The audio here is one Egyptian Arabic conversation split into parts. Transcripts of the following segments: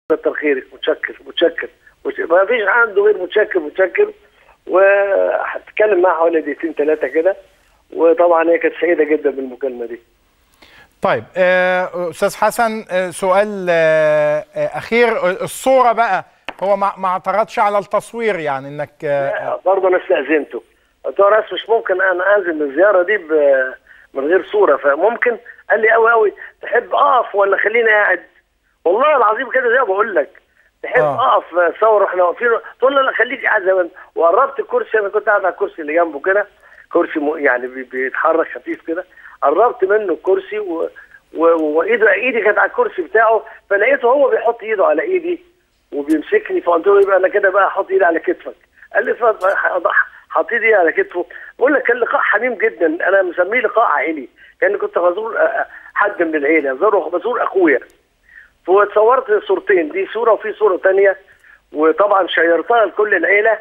كتر خيرك متشكر متشكر مت- ما فيش عنده غير متشكر متشكر وهتكلم معاها حوالي دقيقتين ثلاثه كده وطبعا هي كانت سعيده جدا بالمكالمه دي طيب آه، استاذ حسن آه، سؤال آه، آه، اخير الصوره بقى هو ما ما اعترضش على التصوير يعني انك آه، برضه انا استاذنته قلت له يا ريس مش ممكن انا انزل من الزياره دي ب- من غير صوره فممكن قال لي قوي قوي تحب اقف ولا خليني قاعد والله العظيم كده زي ما بقول لك تحب آه. اقف صور احنا واقفين تقول له لا خليك قاعد زي ما انت وقربت الكرسي انا كنت قاعد على الكرسي اللي جنبه كده كرسي م- يعني بي- بيتحرك خفيف كده قربت منه الكرسي و... و... وايده ايدي كانت على الكرسي بتاعه فلقيته هو بيحط ايده على ايدي وبيمسكني فقلت له يبقى انا كده بقى احط ايدي على كتفك قال لي اتفضل حطيت ايدي على كتفه بقول لك كان لقاء حميم جدا انا مسميه لقاء عائلي كان كنت بزور آه، حد من العيله بزور بزور اخويا وتصورت صورتين دي صوره وفي صوره تانية وطبعا شيرتها لكل العيله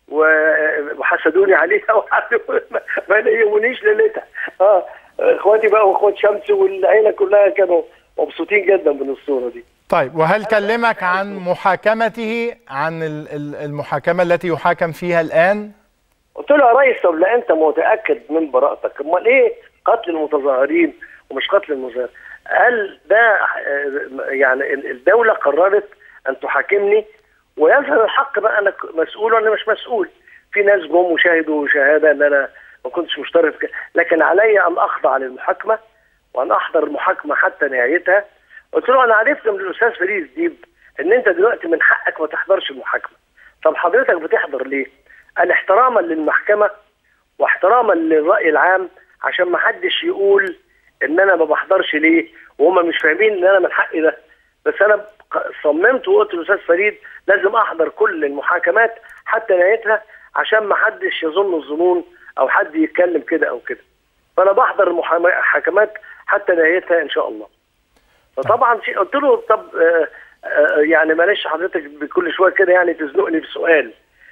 و- وحسدوني عليها وحسدوا- ما يهمنيش ليلتها اه اخواتي بقى واخوات شمس والعيله كلها كانوا مبسوطين جدا من الصوره دي طيب وهل كلمك عن محاكمته عن ال- ال- المحاكمه التي يحاكم فيها الان قلت له يا ريس طب لا انت متاكد من براءتك امال ايه قتل المتظاهرين ومش قتل المظاهرين قال ده آه، يعني ال- الدوله قررت ان تحاكمني ويظهر الحق بقى انا ك- مسؤول وانا مش مسؤول في ناس جم وشاهدوا شهاده ان انا ما كنتش مشترك في كده. لكن علي ان اخضع للمحاكمه وان احضر المحاكمه حتى نهايتها قلت له انا عرفت من الاستاذ فريد ديب ان انت دلوقتي من حقك ما تحضرش المحاكمه طب حضرتك بتحضر ليه؟ قال احتراما للمحكمه واحتراما للراي العام عشان ما حدش يقول ان انا ما بحضرش ليه وهم مش فاهمين ان انا من حقي ده بس انا ق- صممت وقلت للاستاذ فريد لازم احضر كل المحاكمات حتى نهايتها عشان ما حدش يظن الظنون او حد يتكلم كده او كده فانا بحضر المحاكمات حتى نهايتها ان شاء الله فطبعا شيء- قلت له طب آه، آه، يعني معلش حضرتك بكل شويه كده يعني تزنقني بسؤال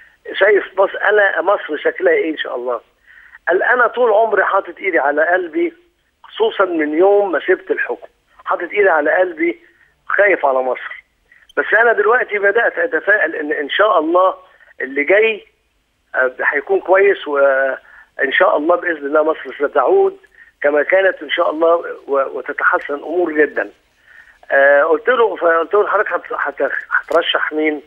شايف بص انا مصر شكلها ايه ان شاء الله قال انا طول عمري حاطط ايدي على قلبي خصوصا من يوم ما سبت الحكم حاطط ايدي على قلبي خايف على مصر بس انا دلوقتي بدات اتفائل ان ان شاء الله اللي جاي آه، هيكون كويس وان شاء الله باذن الله مصر ستعود كما كانت ان شاء الله و- وتتحسن امور جدا آه، قلت له فقلت له حضرتك هت- هت- هترشح مين؟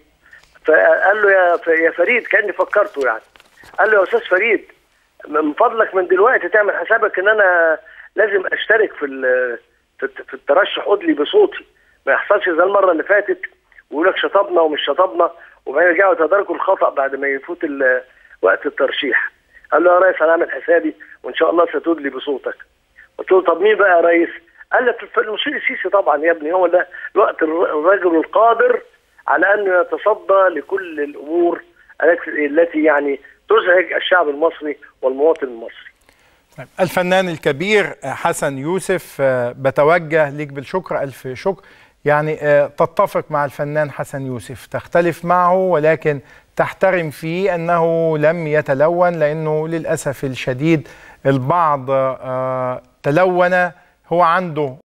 فقال له يا ف- يا فريد كاني فكرته يعني قال له يا استاذ فريد من فضلك من دلوقتي تعمل حسابك ان انا لازم اشترك في ال- في الت- في الترشح ادلي بصوتي ما يحصلش زي المره اللي فاتت ويقول لك شطبنا ومش شطبنا وبعدين يرجعوا يتداركوا الخطا بعد ما يفوت ال- وقت الترشيح قال له يا ريس انا هعمل حسابي وان شاء الله ستدلي بصوتك قلت له طب مين بقى يا ريس؟ قال لك المشير السيسي طبعا يا ابني هو ده الوقت الر- الرجل القادر على انه يتصدى لكل الامور التي التي يعني تزعج الشعب المصري والمواطن المصري. طيب الفنان الكبير حسن يوسف آه، بتوجه ليك بالشكر ألف شكر يعني آه، تتفق مع الفنان حسن يوسف تختلف معه ولكن تحترم فيه أنه لم يتلون لأنه للأسف الشديد البعض آه، تلون هو عنده